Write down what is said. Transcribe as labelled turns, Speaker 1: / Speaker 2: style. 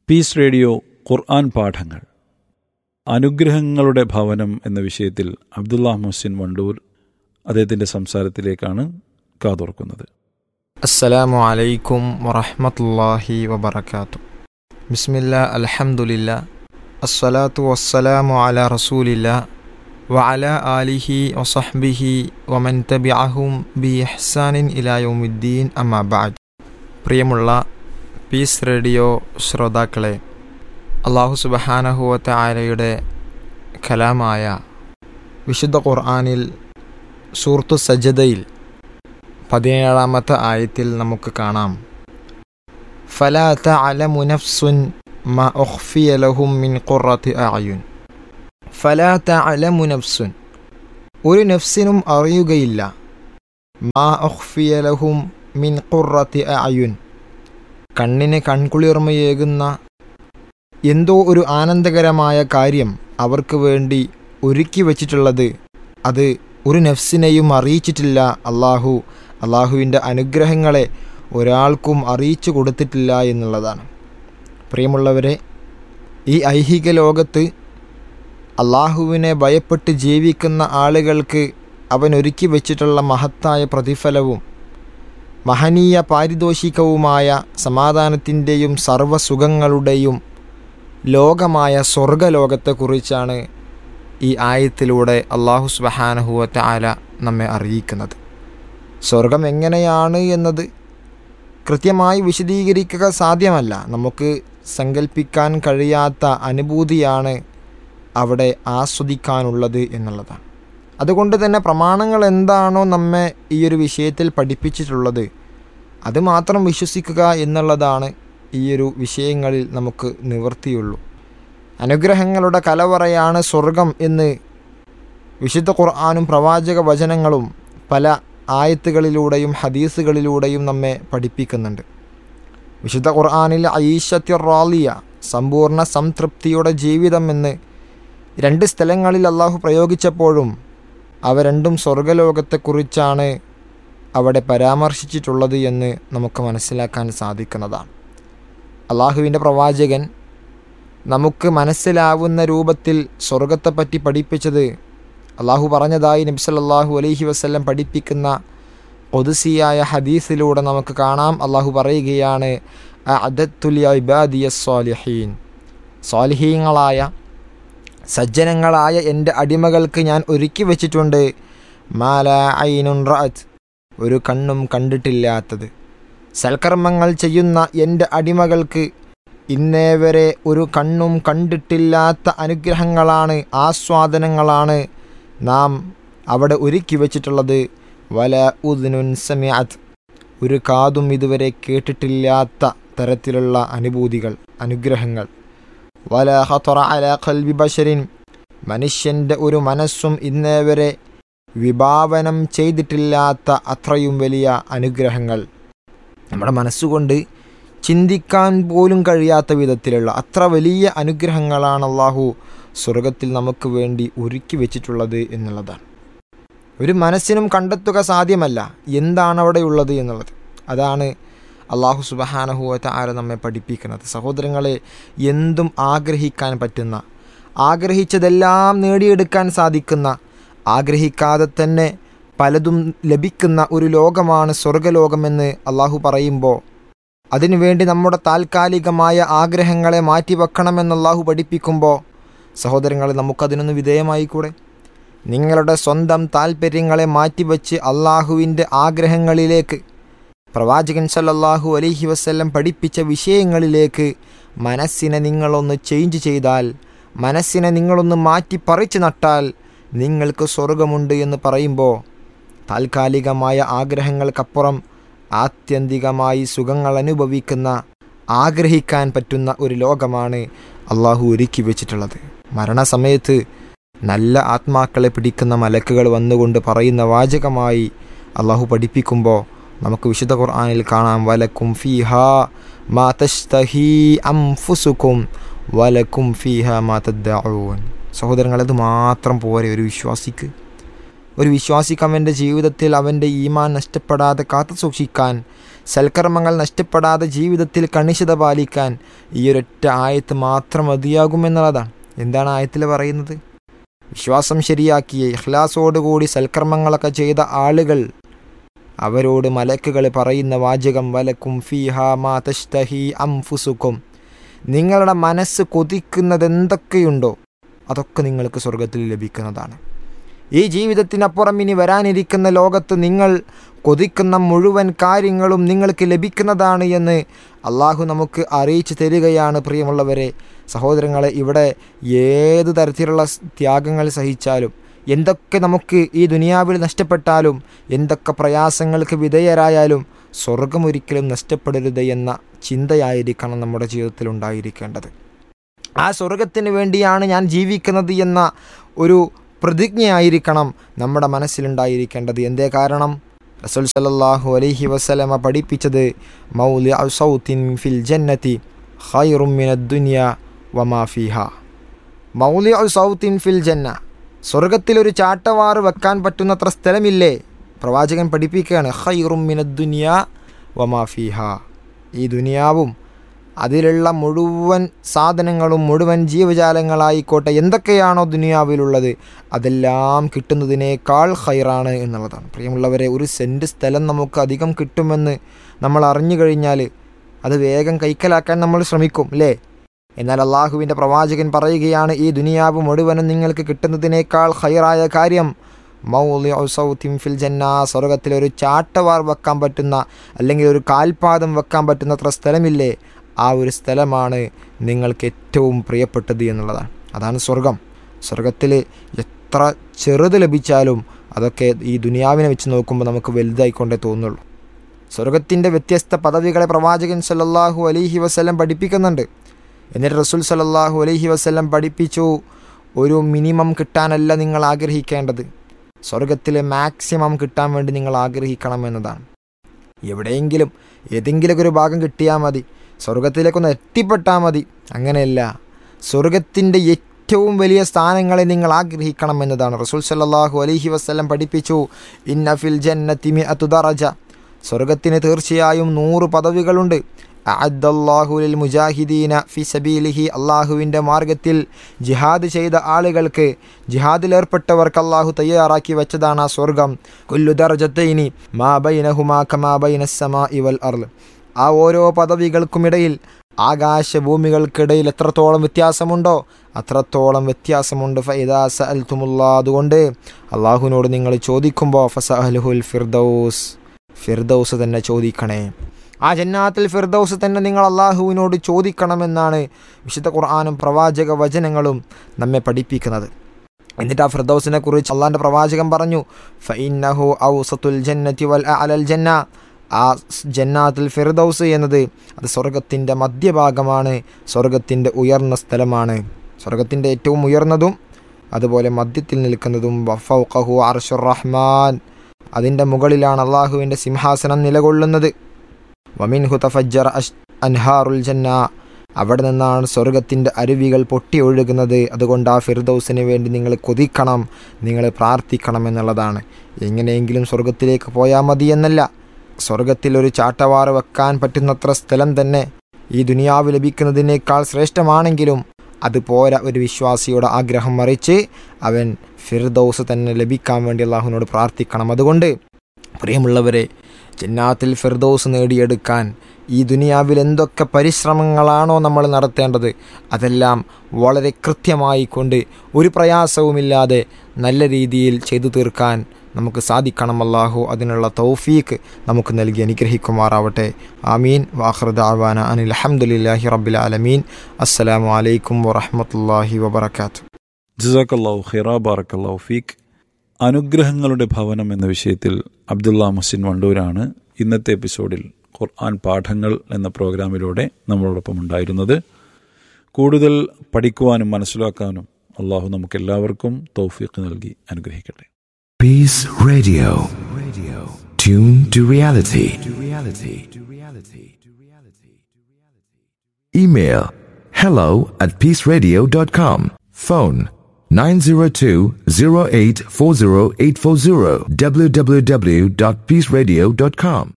Speaker 1: Piece radio ഖുർആൻ പാഠങ്ങൾ അനുഗ്രഹങ്ങളുടെ ഭവനം എന്ന വിഷയത്തിൽ അബ്ദുള്ള മുഹസിൻ വണ്ടൂർ അദ്ദേഹത്തിൻ്റെ സംസാരത്തിലേക്കാണ് കാതോർക്കുന്നത്
Speaker 2: السلام عليكم ورحمة الله وبركاته بسم الله الحمد لله الصلاة والسلام على رسول الله وعلى آله وصحبه ومن تبعهم بإحسان إلى يوم الدين أما بعد പ്രിയമുള്ള പീസ് റേഡിയോ ശ്രോതാക്കളെ അള്ളാഹു സുബഹാനഹുവത്ത ആലയുടെ കലാമായ വിശുദ്ധ ഖുർആാനിൽ സൂർത്തു സജദയിൽ പതിനേഴാമത്തെ ആയത്തിൽ നമുക്ക് കാണാം ഫലാ തഅലമു നഫ്സുൻ മാ ഉഖ്ഫിയ ലഹും മിൻ ഖുറത്തി അഅയുൻ ഫലാ തഅലമു നഫ്സുൻ ഒരു നഫ്സിനും അറിയുകയില്ല മാ ഉഖ്ഫിയ ലഹും മിൻ ഖുറത്തി അഅയുൻ കണ്ണിന് കൺകുളിർമയേകുന്ന എന്തോ ഒരു ആനന്ദകരമായ കാര്യം അവർക്ക് വേണ്ടി ഒരുക്കി വച്ചിട്ടുള്ളത് അത് ഒരു നഫ്സിനെയും അറിയിച്ചിട്ടില്ല അള്ളാഹു അള്ളാഹുവിൻ്റെ അനുഗ്രഹങ്ങളെ ഒരാൾക്കും അറിയിച്ചു കൊടുത്തിട്ടില്ല എന്നുള്ളതാണ് പ്രിയമുള്ളവരെ ഈ ഐഹിക ലോകത്ത് അള്ളാഹുവിനെ ഭയപ്പെട്ട് ജീവിക്കുന്ന ആളുകൾക്ക് അവൻ ഒരുക്കി വച്ചിട്ടുള്ള മഹത്തായ പ്രതിഫലവും മഹനീയ പാരിതോഷികവുമായ സമാധാനത്തിൻ്റെയും സർവ്വസുഖങ്ങളുടെയും ലോകമായ സ്വർഗലോകത്തെക്കുറിച്ചാണ് ഈ ആയത്തിലൂടെ അള്ളാഹു സുബഹാനഹുവറ്റ ആല നമ്മെ അറിയിക്കുന്നത് സ്വർഗം എങ്ങനെയാണ് എന്നത് കൃത്യമായി വിശദീകരിക്കുക സാധ്യമല്ല നമുക്ക് സങ്കല്പിക്കാൻ കഴിയാത്ത അനുഭൂതിയാണ് അവിടെ ആസ്വദിക്കാനുള്ളത് എന്നുള്ളതാണ് അതുകൊണ്ട് തന്നെ പ്രമാണങ്ങൾ എന്താണോ നമ്മെ ഈ ഒരു വിഷയത്തിൽ പഠിപ്പിച്ചിട്ടുള്ളത് അത് മാത്രം വിശ്വസിക്കുക എന്നുള്ളതാണ് ഈ ഒരു വിഷയങ്ങളിൽ നമുക്ക് നിവൃത്തിയുള്ളൂ അനുഗ്രഹങ്ങളുടെ കലവറയാണ് സ്വർഗം എന്ന് വിശുദ്ധ ഖുർആാനും പ്രവാചക വചനങ്ങളും പല ആയത്തുകളിലൂടെയും ഹദീസുകളിലൂടെയും നമ്മെ പഠിപ്പിക്കുന്നുണ്ട് വിശുദ്ധ ഖുർആാനിൽ ഐഷത്യ റാലിയ സമ്പൂർണ്ണ സംതൃപ്തിയുടെ ജീവിതം എന്ന് രണ്ട് സ്ഥലങ്ങളിൽ അള്ളാഹു പ്രയോഗിച്ചപ്പോഴും അവ രണ്ടും സ്വർഗലോകത്തെക്കുറിച്ചാണ് അവിടെ പരാമർശിച്ചിട്ടുള്ളത് എന്ന് നമുക്ക് മനസ്സിലാക്കാൻ സാധിക്കുന്നതാണ് അള്ളാഹുവിൻ്റെ പ്രവാചകൻ നമുക്ക് മനസ്സിലാവുന്ന രൂപത്തിൽ സ്വർഗത്തെപ്പറ്റി പഠിപ്പിച്ചത് അള്ളാഹു പറഞ്ഞതായി നബി സല്ലല്ലാഹു അലൈഹി വസല്ലം പഠിപ്പിക്കുന്ന ഒതുസിയായ ഹദീസിലൂടെ നമുക്ക് കാണാം അള്ളാഹു പറയുകയാണ് അദത്തുലിയ സ്വാലിഹീൻ സ്വാലിഹീങ്ങളായ സജ്ജനങ്ങളായ എൻ്റെ അടിമകൾക്ക് ഞാൻ ഒരുക്കി വച്ചിട്ടുണ്ട് മാല ഐനുൻ റഅത്ത് ഒരു കണ്ണും കണ്ടിട്ടില്ലാത്തത് സൽക്കർമ്മങ്ങൾ ചെയ്യുന്ന എൻ്റെ അടിമകൾക്ക് ഇന്നേ വരെ ഒരു കണ്ണും കണ്ടിട്ടില്ലാത്ത അനുഗ്രഹങ്ങളാണ് ആസ്വാദനങ്ങളാണ് നാം അവിടെ ഒരുക്കി വച്ചിട്ടുള്ളത് വല ഉദ്നുൻ സമയത്ത് ഒരു കാതും ഇതുവരെ കേട്ടിട്ടില്ലാത്ത തരത്തിലുള്ള അനുഭൂതികൾ അനുഗ്രഹങ്ങൾ വല ഹതൊറ അല ഖൽബി ബഷരിൻ മനുഷ്യൻ്റെ ഒരു മനസ്സും ഇന്നേ വരെ വിഭാവനം ചെയ്തിട്ടില്ലാത്ത അത്രയും വലിയ അനുഗ്രഹങ്ങൾ നമ്മുടെ മനസ്സുകൊണ്ട് ചിന്തിക്കാൻ പോലും കഴിയാത്ത വിധത്തിലുള്ള അത്ര വലിയ അനുഗ്രഹങ്ങളാണ് അള്ളാഹു സ്വർഗത്തിൽ നമുക്ക് വേണ്ടി ഒരുക്കി വെച്ചിട്ടുള്ളത് എന്നുള്ളതാണ് ഒരു മനസ്സിനും കണ്ടെത്തുക സാധ്യമല്ല എന്താണ് അവിടെയുള്ളത് എന്നുള്ളത് അതാണ് അള്ളാഹു സുബഹാനഹുവത്ത ആര നമ്മെ പഠിപ്പിക്കുന്നത് സഹോദരങ്ങളെ എന്തും ആഗ്രഹിക്കാൻ പറ്റുന്ന ആഗ്രഹിച്ചതെല്ലാം നേടിയെടുക്കാൻ സാധിക്കുന്ന ആഗ്രഹിക്കാതെ തന്നെ പലതും ലഭിക്കുന്ന ഒരു ലോകമാണ് സ്വർഗലോകമെന്ന് അള്ളാഹു പറയുമ്പോൾ അതിനുവേണ്ടി നമ്മുടെ താൽക്കാലികമായ ആഗ്രഹങ്ങളെ മാറ്റിവെക്കണമെന്ന് അള്ളാഹു പഠിപ്പിക്കുമ്പോൾ സഹോദരങ്ങളെ നമുക്കതിനൊന്ന് വിധേയമായിക്കൂടെ നിങ്ങളുടെ സ്വന്തം താൽപ്പര്യങ്ങളെ മാറ്റിവെച്ച് അള്ളാഹുവിൻ്റെ ആഗ്രഹങ്ങളിലേക്ക് പ്രവാചകൻ സല്ലല്ലാഹു അലൈഹി വസ്ല്ലം പഠിപ്പിച്ച വിഷയങ്ങളിലേക്ക് മനസ്സിനെ നിങ്ങളൊന്ന് ചേഞ്ച് ചെയ്താൽ മനസ്സിനെ നിങ്ങളൊന്ന് മാറ്റി പറിച്ചു നട്ടാൽ നിങ്ങൾക്ക് സ്വർഗമുണ്ട് എന്ന് പറയുമ്പോൾ താൽക്കാലികമായ ആഗ്രഹങ്ങൾക്കപ്പുറം ആത്യന്തികമായി സുഖങ്ങൾ അനുഭവിക്കുന്ന ആഗ്രഹിക്കാൻ പറ്റുന്ന ഒരു ലോകമാണ് അള്ളാഹു ഒരുക്കി വെച്ചിട്ടുള്ളത് മരണസമയത്ത് നല്ല ആത്മാക്കളെ പിടിക്കുന്ന മലക്കുകൾ വന്നുകൊണ്ട് പറയുന്ന വാചകമായി അള്ളാഹു പഠിപ്പിക്കുമ്പോൾ നമുക്ക് വിശുദ്ധ ഖുർആനിൽ കാണാം വലക്കും ഫീഹ മാ തഷ്തഹി അംഫുസുക്കും വലക്കും ഫീഹ മാ തദ്ദഊൻ സഹോദരങ്ങൾ അത് മാത്രം പോരെ ഒരു വിശ്വാസിക്ക് ഒരു വിശ്വാസിക്ക് അവൻ്റെ ജീവിതത്തിൽ അവൻ്റെ ഈമാൻ നഷ്ടപ്പെടാതെ കാത്തു സൂക്ഷിക്കാൻ സൽക്കർമ്മങ്ങൾ നഷ്ടപ്പെടാതെ ജീവിതത്തിൽ കണിശത പാലിക്കാൻ ഈ ഒരൊറ്റ ആയത്ത് മാത്രം മതിയാകുമെന്നുള്ളതാണ് എന്താണ് ആയത്തിൽ പറയുന്നത് വിശ്വാസം ശരിയാക്കിയ ഇഖ്ലാസോടുകൂടി സൽക്കർമ്മങ്ങളൊക്കെ ചെയ്ത ആളുകൾ അവരോട് മലക്കുകൾ പറയുന്ന വാചകം വലക്കും ഫീഹ മാ തഷ്തഹി അംഫുസുക്കും നിങ്ങളുടെ മനസ്സ് കൊതിക്കുന്നത് എന്തൊക്കെയുണ്ടോ അതൊക്കെ നിങ്ങൾക്ക് സ്വർഗത്തിൽ ലഭിക്കുന്നതാണ് ഈ ജീവിതത്തിനപ്പുറം ഇനി വരാനിരിക്കുന്ന ലോകത്ത് നിങ്ങൾ കൊതിക്കുന്ന മുഴുവൻ കാര്യങ്ങളും നിങ്ങൾക്ക് ലഭിക്കുന്നതാണ് എന്ന് അള്ളാഹു നമുക്ക് അറിയിച്ചു തരികയാണ് പ്രിയമുള്ളവരെ സഹോദരങ്ങളെ ഇവിടെ ഏത് തരത്തിലുള്ള ത്യാഗങ്ങൾ സഹിച്ചാലും എന്തൊക്കെ നമുക്ക് ഈ ദുനിയാവിൽ നഷ്ടപ്പെട്ടാലും എന്തൊക്കെ പ്രയാസങ്ങൾക്ക് വിധേയരായാലും സ്വർഗം ഒരിക്കലും നഷ്ടപ്പെടരുത് എന്ന ചിന്തയായിരിക്കണം നമ്മുടെ ജീവിതത്തിൽ ഉണ്ടായിരിക്കേണ്ടത് ആ സ്വർഗത്തിന് വേണ്ടിയാണ് ഞാൻ ജീവിക്കുന്നത് എന്ന ഒരു പ്രതിജ്ഞയായിരിക്കണം നമ്മുടെ മനസ്സിലുണ്ടായിരിക്കേണ്ടത് എന്തേ കാരണം റസൂൽ സല്ലല്ലാഹു അലൈഹി വസല്ലമ പഠിപ്പിച്ചത് മൗലി സൗത്തിൻ ഫിൽ ജന്നതി ഖൈറും മിനദ് ദുനിയ വമാ ഫിഹ മൗലി സൗത്തിൻ ഫിൽ ജന്ന സ്വർഗത്തിലൊരു ചാട്ടവാറ് വെക്കാൻ പറ്റുന്നത്ര സ്ഥലമില്ലേ പ്രവാചകൻ പഠിപ്പിക്കുകയാണ് ഖൈറും മിനദ് ദുനിയ വമാ ഫിഹ ഈ ദുനിയാവും അതിലുള്ള മുഴുവൻ സാധനങ്ങളും മുഴുവൻ ജീവജാലങ്ങളായിക്കോട്ടെ എന്തൊക്കെയാണോ ദുനിയാവിലുള്ളത് അതെല്ലാം കിട്ടുന്നതിനേക്കാൾ ഹൈറാണ് എന്നുള്ളതാണ് പ്രിയമുള്ളവരെ ഒരു സെൻറ്റ് സ്ഥലം നമുക്ക് അധികം കിട്ടുമെന്ന് നമ്മൾ അറിഞ്ഞു കഴിഞ്ഞാൽ അത് വേഗം കൈക്കലാക്കാൻ നമ്മൾ ശ്രമിക്കും അല്ലേ എന്നാൽ അള്ളാഹുവിൻ്റെ പ്രവാചകൻ പറയുകയാണ് ഈ ദുനിയാവ് മുഴുവനും നിങ്ങൾക്ക് കിട്ടുന്നതിനേക്കാൾ ഹൈറായ കാര്യം മൗലി ഔസൗത്തിം ഫിൽ ജന്ന സ്വർഗത്തിൽ ഒരു ചാട്ടവാർ വെക്കാൻ പറ്റുന്ന അല്ലെങ്കിൽ ഒരു കാൽപാദം വെക്കാൻ പറ്റുന്നത്ര സ്ഥലമില്ലേ ആ ഒരു സ്ഥലമാണ് നിങ്ങൾക്ക് ഏറ്റവും പ്രിയപ്പെട്ടത് എന്നുള്ളതാണ് അതാണ് സ്വർഗം സ്വർഗത്തിൽ എത്ര ചെറുത് ലഭിച്ചാലും അതൊക്കെ ഈ ദുനിയാവിനെ വെച്ച് നോക്കുമ്പോൾ നമുക്ക് വലുതായിക്കൊണ്ടേ തോന്നുള്ളൂ സ്വർഗത്തിൻ്റെ വ്യത്യസ്ത പദവികളെ പ്രവാചകൻ സല്ലല്ലാഹു അലൈഹി വസ്ലം പഠിപ്പിക്കുന്നുണ്ട് എന്നിട്ട് റസൂൽ സല്ലല്ലാഹു അലൈഹി വസ്ലം പഠിപ്പിച്ചു ഒരു മിനിമം കിട്ടാനല്ല നിങ്ങൾ ആഗ്രഹിക്കേണ്ടത് സ്വർഗത്തിലെ മാക്സിമം കിട്ടാൻ വേണ്ടി നിങ്ങൾ ആഗ്രഹിക്കണം എന്നതാണ് എവിടെയെങ്കിലും ഏതെങ്കിലുമൊക്കെ ഒരു ഭാഗം കിട്ടിയാൽ മതി സ്വർഗത്തിലേക്കൊന്ന് എത്തിപ്പെട്ടാൽ മതി അങ്ങനെയല്ല സ്വർഗത്തിൻ്റെ ഏറ്റവും വലിയ സ്ഥാനങ്ങളെ നിങ്ങൾ ആഗ്രഹിക്കണം എന്നതാണ് റസൂൽ സല്ലല്ലാഹു അലൈഹി വസ്ലം പഠിപ്പിച്ചു ഇന്ന ഫിൽ ജന്നത്തിമി അതുദറജ സ്വർഗത്തിന് തീർച്ചയായും നൂറ് പദവികളുണ്ട് അഅദ്ദല്ലാഹുലിൽ മുജാഹിദീന ഫി സബീലിഹി അള്ളാഹുവിൻ്റെ മാർഗത്തിൽ ജിഹാദ് ചെയ്ത ആളുകൾക്ക് ജിഹാദിലേർപ്പെട്ടവർക്ക് അള്ളാഹു തയ്യാറാക്കി വെച്ചതാണ് ആ സ്വർഗം കുല്ലു ദർജത്തൈനി മാ ബൈനഹുമാ കമാ ബൈനസ്സമാ ഇവൽ അർൽ ആ ഓരോ പദവികൾക്കുമിടയിൽ ആകാശഭൂമികൾക്കിടയിൽ എത്രത്തോളം വ്യത്യാസമുണ്ടോ അത്രത്തോളം വ്യത്യാസമുണ്ട് ഫൈദാസ അൽ തുമുല്ല അതുകൊണ്ട് അള്ളാഹുവിനോട് നിങ്ങൾ ചോദിക്കുമ്പോൾ ഫസ അൽഹുൽ ഫിർദൌസ് ഫിർദൌസ് തന്നെ ചോദിക്കണേ ആ ജന്നാത്തിൽ ഫിർദൌസ് തന്നെ നിങ്ങൾ അള്ളാഹുവിനോട് ചോദിക്കണമെന്നാണ് വിശുദ്ധ ഖുർആാനും പ്രവാചക വചനങ്ങളും നമ്മെ പഠിപ്പിക്കുന്നത് എന്നിട്ട് ആ ഫിർദൌസിനെ കുറിച്ച് അള്ളാഹിൻ്റെ പ്രവാചകൻ പറഞ്ഞു ഫൈനഹു ഔസത്തുൽ ജന്നത്തി വൽ അലൽ ജന്ന ആ ജന്നാത്തുൽ ഫിർദൌസ് എന്നത് അത് സ്വർഗത്തിൻ്റെ മധ്യഭാഗമാണ് സ്വർഗത്തിൻ്റെ ഉയർന്ന സ്ഥലമാണ് സ്വർഗത്തിൻ്റെ ഏറ്റവും ഉയർന്നതും അതുപോലെ മധ്യത്തിൽ നിൽക്കുന്നതും വഫൗഖഹു അർഷുർ റഹ്മാൻ അതിൻ്റെ മുകളിലാണ് അള്ളാഹുവിൻ്റെ സിംഹാസനം നിലകൊള്ളുന്നത് വമിൻഹു തഫജ്ജർ അഷ് അൻഹാറുൽ ജന്ന അവിടെ നിന്നാണ് സ്വർഗത്തിൻ്റെ അരുവികൾ പൊട്ടി ഒഴുകുന്നത് അതുകൊണ്ട് ആ ഫിർദൌസിന് വേണ്ടി നിങ്ങൾ കൊതിക്കണം നിങ്ങൾ പ്രാർത്ഥിക്കണം എന്നുള്ളതാണ് എങ്ങനെയെങ്കിലും സ്വർഗത്തിലേക്ക് പോയാൽ മതി എന്നല്ല സ്വർഗത്തിൽ ഒരു ചാട്ടവാറ് വെക്കാൻ പറ്റുന്നത്ര സ്ഥലം തന്നെ ഈ ദുനിയാവ് ലഭിക്കുന്നതിനേക്കാൾ ശ്രേഷ്ഠമാണെങ്കിലും അത് പോരാ ഒരു വിശ്വാസിയുടെ ആഗ്രഹം മറിച്ച് അവൻ ഫിർദൌസ് തന്നെ ലഭിക്കാൻ വേണ്ടി അള്ളാഹുവിനോട് പ്രാർത്ഥിക്കണം അതുകൊണ്ട് പ്രിയമുള്ളവരെ ജന്നാത്തിൽ ഫിർദൌസ് നേടിയെടുക്കാൻ ഈ ദുനിയാവിൽ എന്തൊക്കെ പരിശ്രമങ്ങളാണോ നമ്മൾ നടത്തേണ്ടത് അതെല്ലാം വളരെ കൃത്യമായി കൊണ്ട് ഒരു പ്രയാസവുമില്ലാതെ നല്ല രീതിയിൽ ചെയ്തു തീർക്കാൻ നമുക്ക് സാധിക്കണം അല്ലാഹു അതിനുള്ള തൗഫീക്ക് നമുക്ക് നൽകി അനുഗ്രഹിക്കുമാറാവട്ടെ ആമീൻ വാഹൃദ ആവാന അനിൽ അഹമ്മദില്ലാഹി റബ്ബിൽ ആലമീൻ അസ്സലാമു അലൈക്കും വറഹമത്തല്ലാഹി വബർക്കാത്തു
Speaker 1: ജസാക്കല്ലാഹു ഖിറ ബാറക്കല്ലാഹു ഫീക്ക് അനുഗ്രഹങ്ങളുടെ ഭവനം എന്ന വിഷയത്തിൽ അബ്ദുള്ള മുസിൻ വണ്ടൂരാണ് ഇന്നത്തെ എപ്പിസോഡിൽ ഖുർആൻ പാഠങ്ങൾ എന്ന പ്രോഗ്രാമിലൂടെ നമ്മളോടൊപ്പം ഉണ്ടായിരുന്നത് കൂടുതൽ പഠിക്കുവാനും മനസ്സിലാക്കാനും അള്ളാഹു നമുക്കെല്ലാവർക്കും തൗഫീഖ് നൽകി അനുഗ്രഹിക്കട്ടെ
Speaker 3: Peace Radio. Radio. Tune to reality. To reality. To reality. To reality. Email hello at peaceradio.com. Phone 902-0840-840 www.peaceradio.com.